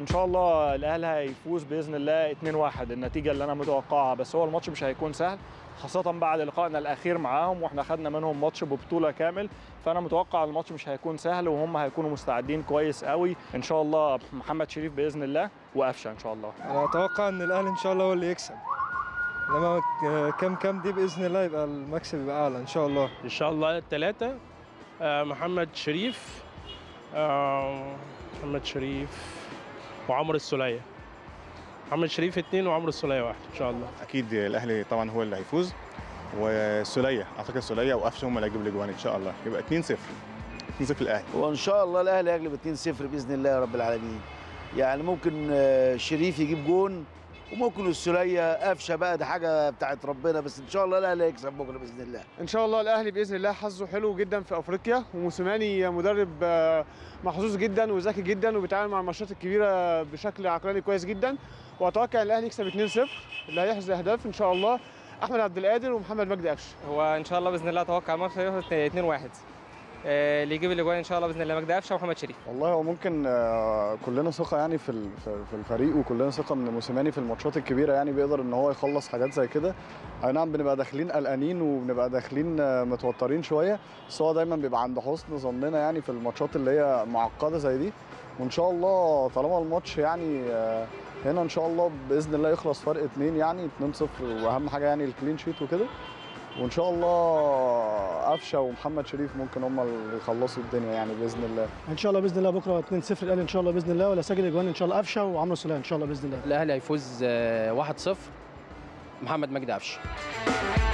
ان شاء الله الاهلي هيفوز باذن الله 2-1 النتيجه اللي انا متوقعها بس هو الماتش مش هيكون سهل خاصة بعد لقائنا الأخير معاهم واحنا خدنا منهم ماتش ببطولة كامل فأنا متوقع الماتش مش هيكون سهل وهم هيكونوا مستعدين كويس قوي إن شاء الله محمد شريف بإذن الله وقفشة إن شاء الله انا اتوقع ان الاهلي ان شاء الله هو اللي يكسب انما كام كام دي باذن الله يبقى المكسب يبقى اعلى ان شاء الله ان شاء الله الثلاثه محمد شريف آه، محمد شريف وعمرو السوليه محمد شريف اثنين وعمرو السوليه واحد ان شاء الله اكيد الاهلي طبعا هو اللي هيفوز والسوليه اعتقد السوليه وقفشه هم اللي هيجيبوا الاجوان ان شاء الله يبقى 2 0 2 0 الاهلي وان شاء الله الاهلي هيغلب 2-0 باذن الله يا رب العالمين يعني ممكن آه، شريف يجيب جون وممكن السوليه قفشه بقى دي حاجه بتاعت ربنا بس ان شاء الله الاهلي هيكسب بكره باذن الله ان شاء الله الاهلي باذن الله حظه حلو جدا في افريقيا وموسيماني مدرب آه، محظوظ جدا وذكي جدا وبيتعامل مع الماتشات الكبيره بشكل عقلاني كويس جدا واتوقع ان الاهلي يكسب 2-0 اللي هيحرز اهداف ان شاء الله احمد عبد القادر ومحمد مجدي قفشه هو ان شاء الله باذن الله اتوقع الماتش هيخلص 2 1 اللي يجيب الاجوان ان شاء الله باذن الله مجدي قفشه ومحمد شريف والله هو ممكن آه، كلنا ثقه يعني في ال- في- في الفريق وكلنا ثقه ان موسيماني في الماتشات الكبيره يعني بيقدر ان هو يخلص حاجات زي كده اي نعم بنبقى داخلين قلقانين وبنبقى داخلين آه، متوترين شويه بس هو دايما بيبقى عند حسن ظننا يعني في الماتشات اللي هي معقده زي دي وان شاء الله طالما الماتش يعني آه، هنا ان شاء الله باذن الله يخلص فرق اتنين يعني 2-0 واهم حاجه يعني الكلين شيت وكده وان شاء الله قفشه ومحمد شريف ممكن هم اللي يخلصوا الدنيا يعني باذن الله ان شاء الله باذن الله بكره 2-0 الاهلي ان شاء الله باذن الله ولا سجل اجوان ان شاء الله قفشه وعمرو سوليه ان شاء الله باذن الله الاهلي هيفوز 1-0 محمد مجدي قفشه